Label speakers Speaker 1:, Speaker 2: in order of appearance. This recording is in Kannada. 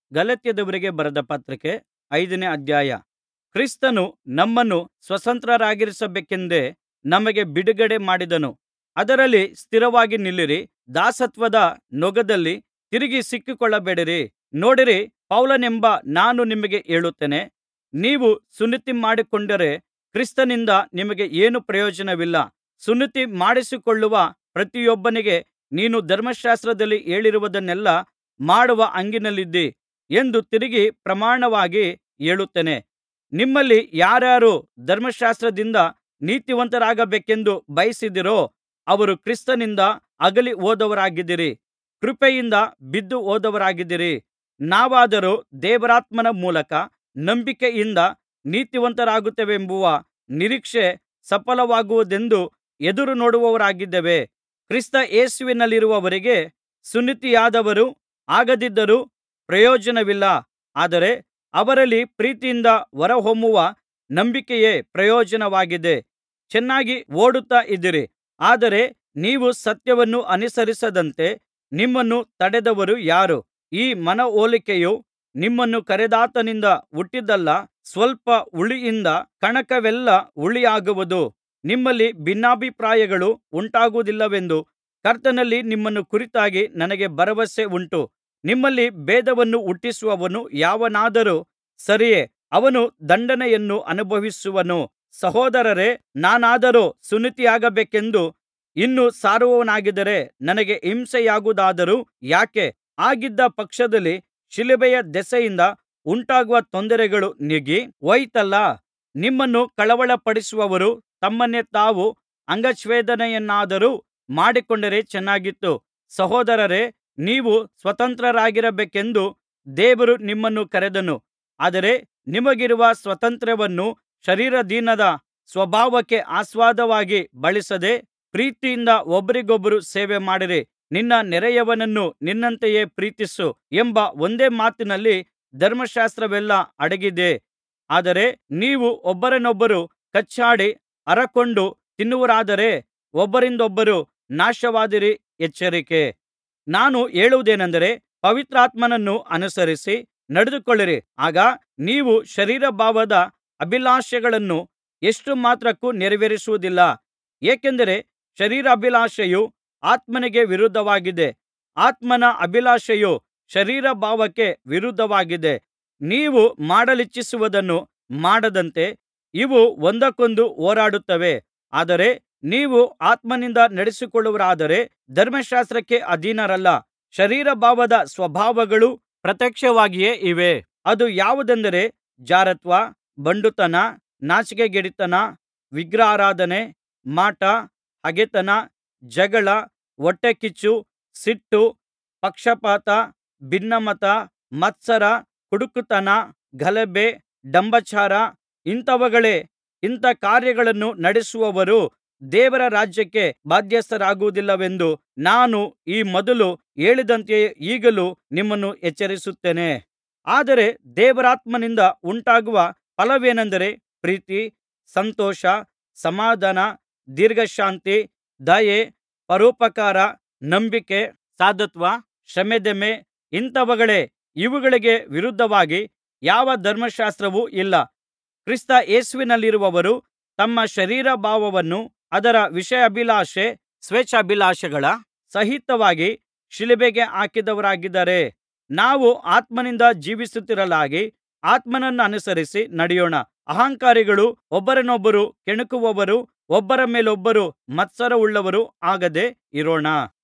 Speaker 1: ಗಲಾತ್ಯದವರಿಗೆ ಬರೆದ ಪತ್ರಿಕೆ ಐದನೇ ಅಧ್ಯಾಯ ಕ್ರಿಸ್ತನು ನಮ್ಮನ್ನು ಸ್ವತಂತ್ರರಾಗಿಸಬೇಕೆಂದೇ ನಮಗೆ ಬಿಡುಗಡೆ ಮಾಡಿದನು ಅದರಲ್ಲಿ ಸ್ಥಿರವಾಗಿ ನಿಲ್ಲಿರಿ ದಾಸತ್ವದ ನೊಗದಲ್ಲಿ ತಿರುಗಿ ಸಿಕ್ಕಿಕೊಳ್ಳಬೇಡಿರಿ ನೋಡಿರಿ ಪೌಲನೆಂಬ ನಾನು ನಿಮಗೆ ಹೇಳುತ್ತೇನೆ ನೀವು ಸುನ್ನತಿ ಮಾಡಿಕೊಂಡರೆ ಕ್ರಿಸ್ತನಿಂದ ನಿಮಗೆ ಏನೂ ಪ್ರಯೋಜನವಿಲ್ಲ ಸುನ್ನತಿ ಮಾಡಿಸಿಕೊಳ್ಳುವ ಪ್ರತಿಯೊಬ್ಬನಿಗೆ ನೀನು ಧರ್ಮಶಾಸ್ತ್ರದಲ್ಲಿ ಹೇಳಿರುವುದನ್ನೆಲ್ಲಾ ಮಾಡುವ ಹಂಗಿನಲ್ಲಿದ್ದಿ ಎಂದು ತಿರುಗಿ ಪ್ರಮಾಣವಾಗಿ ಹೇಳುತ್ತೇನೆ ನಿಮ್ಮಲ್ಲಿ ಯಾರಾರು ಧರ್ಮಶಾಸ್ತ್ರದಿಂದ ನೀತಿವಂತರಾಗಬೇಕೆಂದು ಬಯಸಿದ್ದೀರೋ ಅವರು ಕ್ರಿಸ್ತನಿಂದ ಅಗಲಿ ಹೋದವರಾಗಿದ್ದೀರಿ ಕೃಪೆಯಿಂದ ಬಿದ್ದು ಹೋದವರಾಗಿದ್ದೀರಿ ನಾವಾದರೋ ದೇವರಾತ್ಮನ ಮೂಲಕ ನಂಬಿಕೆಯಿಂದ ನೀತಿವಂತರಾಗುತ್ತೇವೆಂಬುವ ನಿರೀಕ್ಷೆ ಸಫಲವಾಗುವುದೆಂದು ಎದುರುನೋಡುವವರಾಗಿದ್ದೇವೆ ಕ್ರಿಸ್ತ ಯೇಸುವಿನಲ್ಲಿರುವವರಿಗೆ ಸುನ್ನತಿಯಾದವರು ಆಗದಿದ್ದರೂ ಪ್ರಯೋಜನವಿಲ್ಲ ಆದರೆ ಅವರಲ್ಲಿ ಪ್ರೀತಿಯಿಂದ ಹೊರಹೊಮ್ಮುವ ನಂಬಿಕೆಯೇ ಪ್ರಯೋಜನವಾಗಿದೆ ಚೆನ್ನಾಗಿ ಓಡುತ್ತಾ ಇದ್ದೀರಿ ಆದರೆ ನೀವು ಸತ್ಯವನ್ನು ಅನುಸರಿಸದಂತೆ ನಿಮ್ಮನ್ನು ತಡೆದವರು ಯಾರು ಈ ಮನವೊಲಿಕೆಯು ನಿಮ್ಮನ್ನು ಕರೆದಾತನಿಂದ ಹುಟ್ಟಿದ್ದಲ್ಲ ಸ್ವಲ್ಪ ಹುಳಿಯಿಂದ ಕಣಕವೆಲ್ಲಾ ಹುಳಿಯಾಗುವುದು ನಿಮ್ಮಲ್ಲಿ ಭಿನ್ನಾಭಿಪ್ರಾಯಗಳು ಉಂಟಾಗುವುದಿಲ್ಲವೆಂದು ಕರ್ತನಲ್ಲಿ ನಿಮ್ಮನ್ನು ಕುರಿತಾಗಿ ನನಗೆ ಭರವಸೆ ಉಂಟು ನಿಮ್ಮಲ್ಲಿ ಭೇದವನ್ನು ಹುಟ್ಟಿಸುವವನು ಯಾವನಾದರೂ ಸರಿಯೇ ಅವನು ದಂಡನೆಯನ್ನು ಅನುಭವಿಸುವನು ಸಹೋದರರೇ ನಾನಾದರೋ ಸುನ್ನತಿಯಾಗಬೇಕೆಂದು ಇನ್ನೂ ಸಾರುವವನಾಗಿದ್ದರೆ ನನಗೆ ಹಿಂಸೆಯಾಗುವುದಾದರೂ ಯಾಕೆ ಹಾಗಿದ್ದ ಪಕ್ಷದಲ್ಲಿ ಶಿಲುಬೆಯ ದೆಸೆಯಿಂದ ಉಂಟಾಗುವ ತೊಂದರೆಗಳು ನೀಗಿ ಹೋಯಿತಲ್ಲಾ ನಿಮ್ಮನ್ನು ಕಳವಳಪಡಿಸುವವರು ತಮ್ಮನ್ನೇ ತಾವು ಅಂಗಚ್ಛೇದನೆಯನ್ನಾದರೂ ಮಾಡಿಕೊಂಡರೆ ಚೆನ್ನಾಗಿತ್ತು ಸಹೋದರರೇ ನೀವು ಸ್ವತಂತ್ರರಾಗಿರಬೇಕೆಂದು ದೇವರು ನಿಮ್ಮನ್ನು ಕರೆದನು ಆದರೆ ನಿಮಗಿರುವ ಸ್ವಾತಂತ್ರ್ಯವನ್ನು ಶರೀರಾಧೀನದ ಸ್ವಭಾವಕ್ಕೆ ಆಸ್ಪದವಾಗಿ ಬಳಸದೆ ಪ್ರೀತಿಯಿಂದ ಒಬ್ಬರಿಗೊಬ್ಬರು ಸೇವೆ ಮಾಡಿರಿ ನಿನ್ನ ನೆರೆಯವನನ್ನು ನಿನ್ನಂತೆಯೇ ಪ್ರೀತಿಸು ಎಂಬ ಒಂದೇ ಮಾತಿನಲ್ಲಿ ಧರ್ಮಶಾಸ್ತ್ರವೆಲ್ಲಾ ಅಡಗಿದೆ ಆದರೆ ನೀವು ಒಬ್ಬರನ್ನೊಬ್ಬರು ಕಚ್ಚಾಡಿ ಹರಕೊಂಡು ತಿನ್ನುವವರಾದರೆ ಒಬ್ಬರಿಂದೊಬ್ಬರು ನಾಶವಾದಿರಿ ಎಚ್ಚರಿಕೆ ನಾನು ಹೇಳುವುದೇನೆಂದರೆ ಪವಿತ್ರಾತ್ಮನನ್ನು ಅನುಸರಿಸಿ ನಡೆದುಕೊಳ್ಳಿರಿ ಆಗ ನೀವು ಶರೀರಭಾವದ ಅಭಿಲಾಷೆಗಳನ್ನು ಎಷ್ಟು ಮಾತ್ರಕ್ಕೂ ನೆರವೇರಿಸುವುದಿಲ್ಲ ಏಕೆಂದರೆ ಶರೀರಾಭಿಲಾಷೆಯು ಆತ್ಮನಿಗೆ ವಿರುದ್ಧವಾಗಿದೆ ಆತ್ಮನ ಅಭಿಲಾಷೆಯು ಶರೀರಭಾವಕ್ಕೆ ವಿರುದ್ಧವಾಗಿದೆ ನೀವು ಮಾಡಲಿಚ್ಛಿಸುವುದನ್ನು ಮಾಡದಂತೆ ಇವು ಒಂದಕ್ಕೊಂದು ಹೋರಾಡುತ್ತವೆ ಆದರೆ ನೀವು ಆತ್ಮನಿಂದ ನಡೆಸಿಕೊಳ್ಳುವವರಾದರೆ ಧರ್ಮಶಾಸ್ತ್ರಕ್ಕೆ ಅಧೀನರಲ್ಲ ಶರೀರಭಾವದ ಸ್ವಭಾವಗಳು ಪ್ರತ್ಯಕ್ಷವಾಗಿಯೇ ಇವೆ ಅದು ಯಾವುದೆಂದರೆ ಜಾರತ್ವ ಬಂಡುತನ ನಾಚಿಕೆಗೇಡಿತನ ವಿಗ್ರಹಾರಾಧನೆ ಮಾಟ ಹಗೆತನ ಜಗಳ ಹೊಟ್ಟೆಕಿಚ್ಚು ಸಿಟ್ಟು ಪಕ್ಷಪಾತ ಭಿನ್ನಮತ ಮತ್ಸರ ಕುಡುಕತನ ಗಲಭೆ ಡಂಭಚಾರ ಇಂಥವುಗಳೇ ಇಂಥ ಕಾರ್ಯಗಳನ್ನು ನಡೆಸುವವರು ದೇವರ ರಾಜ್ಯಕ್ಕೆ ಬಾಧ್ಯಸ್ಥರಾಗುವುದಿಲ್ಲವೆಂದು ನಾನು ಈ ಮೊದಲು ಹೇಳಿದಂತೆಯೇ ಈಗಲೂ ನಿಮ್ಮನ್ನು ಎಚ್ಚರಿಸುತ್ತೇನೆ ಆದರೆ ದೇವರಾತ್ಮನಿಂದ ಉಂಟಾಗುವ ಫಲವೇನೆಂದರೆ ಪ್ರೀತಿ ಸಂತೋಷ ಸಮಾಧಾನ ದೀರ್ಘಶಾಂತಿ ದಯೆ ಪರೋಪಕಾರ ನಂಬಿಕೆ ಸಾಧುತ್ವ ಶಮೆದಮೆ ಇಂಥವುಗಳೇ ಇವುಗಳಿಗೆ ವಿರುದ್ಧವಾಗಿ ಯಾವ ಧರ್ಮಶಾಸ್ತ್ರವೂ ಇಲ್ಲ ಕ್ರಿಸ್ತ ಯೇಸುವಿನಲ್ಲಿರುವವರು ತಮ್ಮ ಶರೀರಭಾವವನ್ನು ಅದರ ವಿಷಯಾಭಿಲಾಷೆ ಸ್ವೇಚ್ಛಾಭಿಲಾಷೆಗಳ ಸಹಿತವಾಗಿ ಶಿಲುಬೆಗೆ ಹಾಕಿದವರಾಗಿದ್ದಾರೆ ನಾವು ಆತ್ಮನಿಂದ ಜೀವಿಸುತ್ತಿರಲಾಗಿ ಆತ್ಮನನ್ನನುಸರಿಸಿ ನಡೆಯೋಣ ಅಹಂಕಾರಿಗಳು ಒಬ್ಬರನ್ನೊಬ್ಬರು ಕೆಣಕುವವರು ಒಬ್ಬರ ಮೇಲೊಬ್ಬರು ಮತ್ಸರವುಳ್ಳವರು ಆಗದೆ ಇರೋಣ